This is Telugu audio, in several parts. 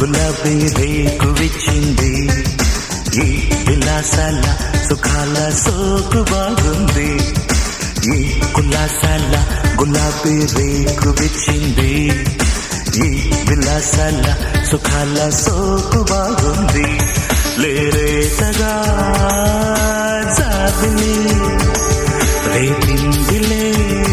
గులాబీ రేకు విచ్చింది ఈ విలాసాల సుఖాల సోకు బాగుంది ఈ కులాసాల గులాబీ రేకు విచ్చింది ఈ విలాసాల సుఖాల సోకు బాగుంది లేరేతగా జాబిలి రేపిందిలే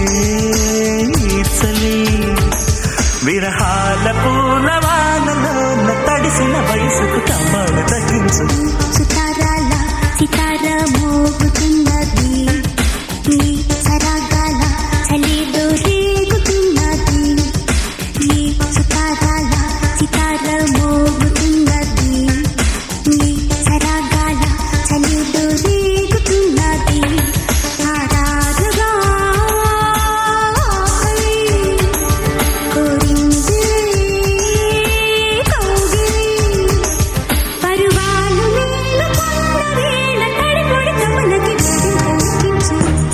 ఈర్చలి విరహాల పూలవానలో తడిసిన వయసుకు తమ్మాడు తగ్గించు సుతారాల సితార మోగుతున్నది ఈ సరాగాల చలిలో రేగుతున్నది ఈ సుతారాల సితార మోగుతున్నది ఈ సరాగాల చలిలో రేగుతున్నది ఆరారుగా ఆకలి కోరిందిలే కౌగిలి పరువాలు మేలుకొన్న వేళ తడిపొడి కమలకి కనిపించు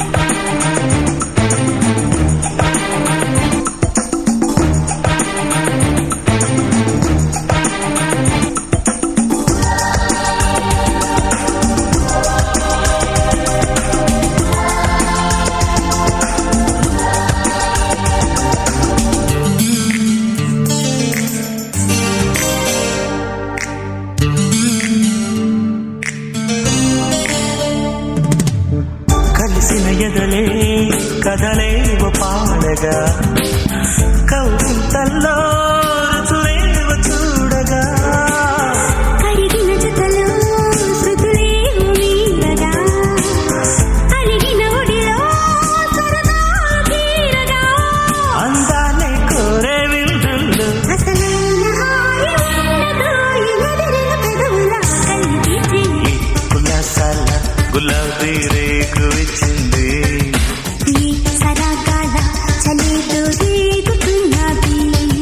కలిసిన ఎదలే కదలేవ పాడగా కౌరింతల్లో రుచులేవ చూడగా కరిగిన జతలో శృతులేవు మీరగా అలిగిన ఒడిలో సరదా తీరగా అందాలే కోరే విందుళ్ళు అసలైన హాయి ఉన్నదోయి ఎదిరిన పెదవుల కలిగి ఈ కులాసాల గులాబీ రేకు ఇచ్చింది ఈ సరాగాల చలితో రేగుతున్నది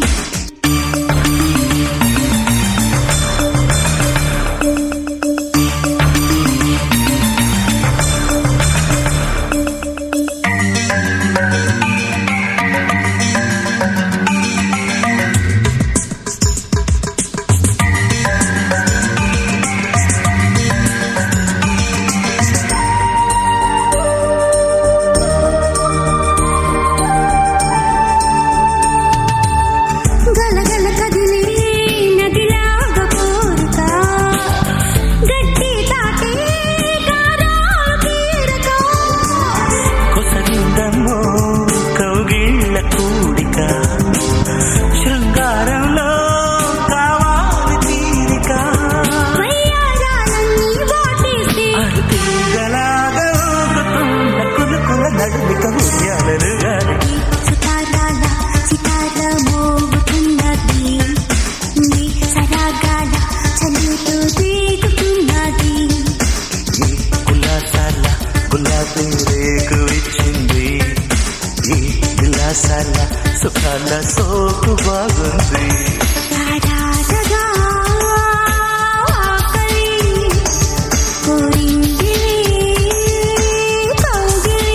గలగల కదిలే నదిలాగా కోరుక గట్టి తాటే గారాలు తీరక కొసరిందమ్మో కౌగిళ్ళ కూడిక శృంగారంలో కావాలి తీరిక వయ్యారాలన్నీ వాటేస్తే తీగలాగా ఊగుతున్న కులుకుల నడుమిక ఉయ్యాలలు గాలి సుతారాల సితార మోగుతున్నది నీ సరాగాల చలితో రేగుతున్నది ఈ కులాసాల గులాబీ రేకు ఇచ్చింది ఈ విలాసాల సుఖాల సోకు బాగుంది ఆరాటగా ఆకలి కోరిందిలే కౌగిలి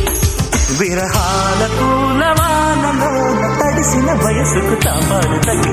విరహాల పూలవానలో తడిసిన వయసుకు తాపాలు తగ్గి